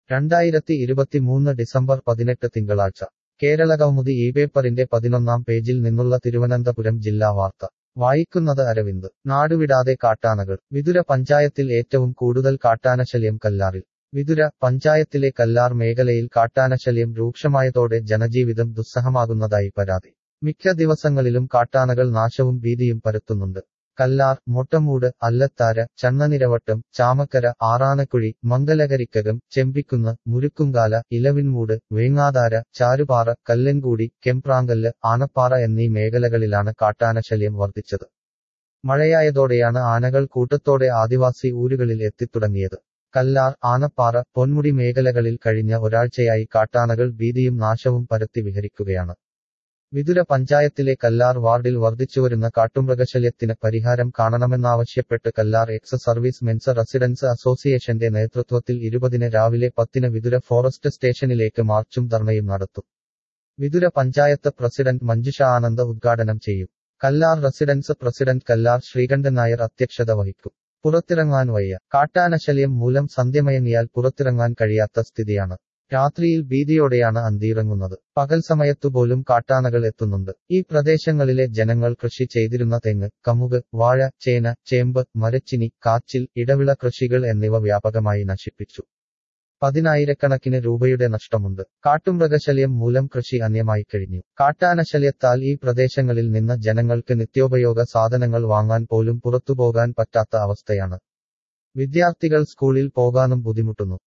രണ്ടായിരത്തി ഇരുപത്തിമൂന്ന് ഡിസംബർ പതിനെട്ട് തിങ്കളാഴ്ച കേരളകൗമുദി ഈ പേപ്പറിന്റെ പതിനൊന്നാം പേജിൽ നിന്നുള്ള തിരുവനന്തപുരം ജില്ലാ വാർത്ത വായിക്കുന്നത് അരവിന്ദ് നാടുവിടാതെ കാട്ടാനകൾ വിതുര പഞ്ചായത്തിൽ ഏറ്റവും കൂടുതൽ കാട്ടാനശല്യം കല്ലാറിൽ വിതുര പഞ്ചായത്തിലെ കല്ലാർ മേഖലയിൽ കാട്ടാനശല്യം രൂക്ഷമായതോടെ ജനജീവിതം ദുസ്സഹമാകുന്നതായി പരാതി മിക്ക ദിവസങ്ങളിലും കാട്ടാനകൾ നാശവും ഭീതിയും പരത്തുന്നുണ്ട് കല്ലാർ മൊട്ടമൂട് അല്ലത്താര ചണ്ണനിരവട്ടം ചാമക്കര ആറാനക്കുഴി മംഗലകരിക്കകം ചെമ്പിക്കുന്ന് മുരുക്കുംകാല ഇലവിൻമൂട് വേങ്ങാതാര ചാരുപാറ കല്ലൻകൂടി കെമ്പ്രാങ്കല്ല് ആനപ്പാറ എന്നീ മേഖലകളിലാണ് കാട്ടാനശല്യം വർദ്ധിച്ചത് മഴയായതോടെയാണ് ആനകൾ കൂട്ടത്തോടെ ആദിവാസി ഊരുകളിൽ എത്തിത്തുടങ്ങിയത് കല്ലാർ ആനപ്പാറ പൊന്മുടി മേഖലകളിൽ കഴിഞ്ഞ ഒരാഴ്ചയായി കാട്ടാനകൾ ഭീതിയും നാശവും പരത്തി വിഹരിക്കുകയാണ് വിതുര പഞ്ചായത്തിലെ കല്ലാർ വാർഡിൽ വർദ്ധിച്ചുവരുന്ന കാട്ടുമൃഗശല്യത്തിന് പരിഹാരം കാണണമെന്നാവശ്യപ്പെട്ട് Kallar ex service men's residents അസോസിയേഷന്റെ നേതൃത്വത്തിൽ ഇരുപതിന് രാവിലെ പത്തിന് വിതുര ഫോറസ്റ്റ് സ്റ്റേഷനിലേക്ക് മാർച്ചും ധർണയും നടത്തും വിതുര പഞ്ചായത്ത് പ്രസിഡന്റ് മഞ്ജുഷ ആനന്ദ് ഉദ്ഘാടനം ചെയ്യും കല്ലാർ റെസിഡൻസ് പ്രസിഡന്റ് കല്ലാർ ശ്രീകണ്ഠൻ നായർ അധ്യക്ഷത വഹിക്കും പുറത്തിറങ്ങാൻ വയ്യ കാട്ടാനശല്യം മൂലം സന്ധ്യമയങ്ങിയാൽ പുറത്തിറങ്ങാൻ കഴിയാത്ത സ്ഥിതിയാണ് രാത്രിയിൽ ഭീതിയോടെയാണ് അന്തിയിറങ്ങുന്നത് പകൽ സമയത്തുപോലും കാട്ടാനകൾ എത്തുന്നുണ്ട് ഈ പ്രദേശങ്ങളിലെ ജനങ്ങൾ കൃഷി ചെയ്തിരുന്ന തെങ്ങ് കമുക് വാഴ ചേന ചേമ്പ് മരച്ചിനി കാച്ചിൽ ഇടവിള കൃഷികൾ എന്നിവ വ്യാപകമായി നശിപ്പിച്ചു പതിനായിരക്കണക്കിന് രൂപയുടെ നഷ്ടമുണ്ട് കാട്ടുമൃഗശല്യം മൂലം കൃഷി അന്യമായി കഴിഞ്ഞു കാട്ടാനശല്യത്താൽ ഈ പ്രദേശങ്ങളിൽ നിന്ന് ജനങ്ങൾക്ക് നിത്യോപയോഗ സാധനങ്ങൾ വാങ്ങാൻ പോലും പുറത്തുപോകാൻ പറ്റാത്ത അവസ്ഥയാണ് വിദ്യാർത്ഥികൾ സ്കൂളിൽ പോകാനും ബുദ്ധിമുട്ടുന്നു